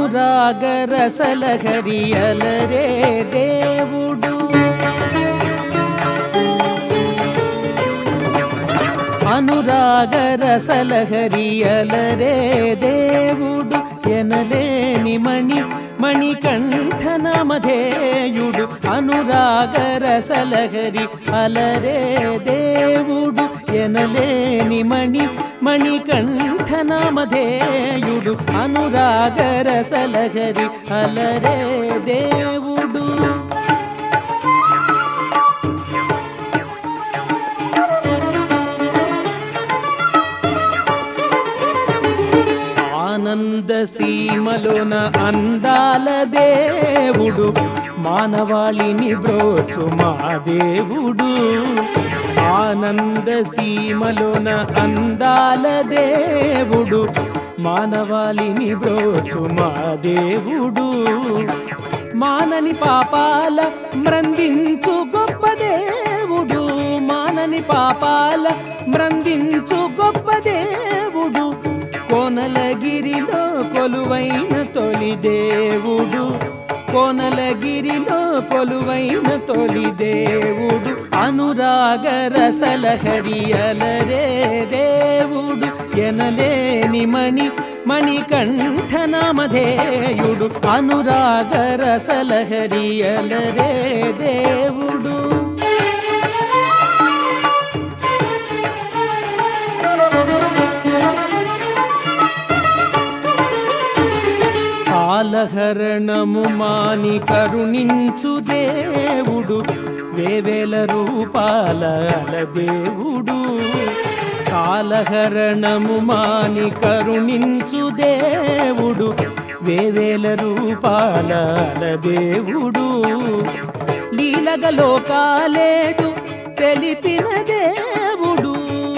అనురాగ రసలహరియలరే దేవుడు అనురాగ రసలహరియలరే దేవుడు ఎనలేని మణి మణికంఠనమధేయుడు అనురాగ రసలహరి అలరే దేవుడు ఎనలేని మణి మణికంఠనమధేయుడు అనురాగ రసలహరి అలరే దేవుడు ఆనంద సీమలోన అందాల దేవుడు మానవాళిని బ్రోచు మా దేవుడు ఆనంద సీమలోన అందాల దేవుడు మానవాళిని బ్రోచు మా దేవుడు మానని పాపాల మ్రందించు గొప్ప దేవుడు మానని పాపాల మ్రందించు గొప్ప దేవుడు కోనలగిరిలో కొలువైన తొలి దేవుడు కోనలగిరిలో కొలువైన తొలి దేవుడు అనురాగ రసలహరియలరే దేవుడు ఎనలేని మణి మణికంఠనామధేయుడు అనురాగ రసలహరియలరే దేవుడు కాలహరణము మాని కరుణించు దేవుడు వేవేల రూపాల దేవుడు కాలహరణము మాని కరుణించు దేవుడు వేవేల రూపాల దేవుడు లీలగ లోకాలేడు తెలిపిన దేవుడు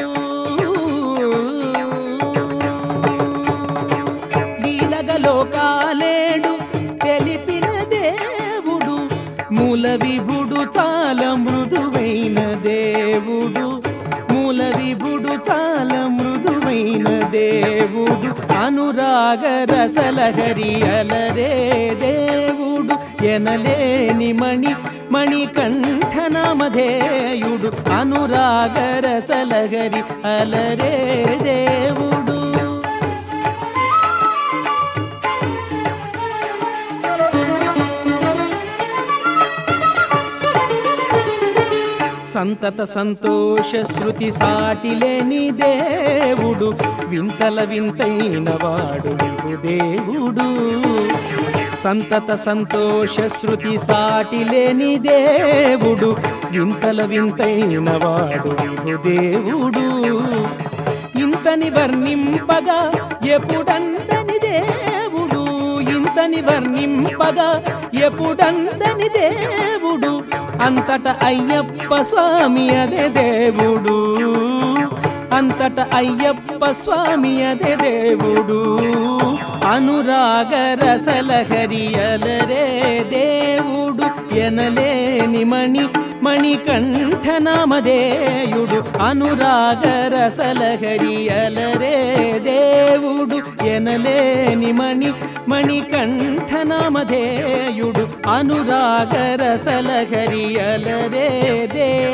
లీలగ లోకాలేడు తెలిపిన దేవుడు మూల విభుడు చాలా మృదువైన దేవుడు మూల విభుడు చాలా మృదువైన దేవుడు అనురాగ రసలహరి అలరే దేవుడు ఎనలేని మణి మణికంఠనామధేయుడు అనురాగ రసలహరి అలరే దేవుడు సంతత సంతోష శృతి సాటిలేని దేవుడు వింతల వింతైన వాడు విభు దేవుడు సంతత సంతోష శృతి సాటిలేని దేవుడు వింతల వింతైన వాడు విభు దేవుడు ఇంతని వర్ణింపగా ఎప్పుడందని దేవుడు ఇంతని వర్ణింపగా ఎప్పుడందని దేవుడు అంతట అయ్యప్ప స్వామి అదే దేవుడు అంతట అయ్యప్ప స్వామి అదే దేవుడు అనురాగ రసలహరియలరే దేవుడు ఎనలేని మణి మణికంఠనామధేయుడు అనురాగ రసలహరియలరే దేవుడు ఎనలేని మణి మణికంఠనామధేయుడు అనురాగ రసలహరియలరే దే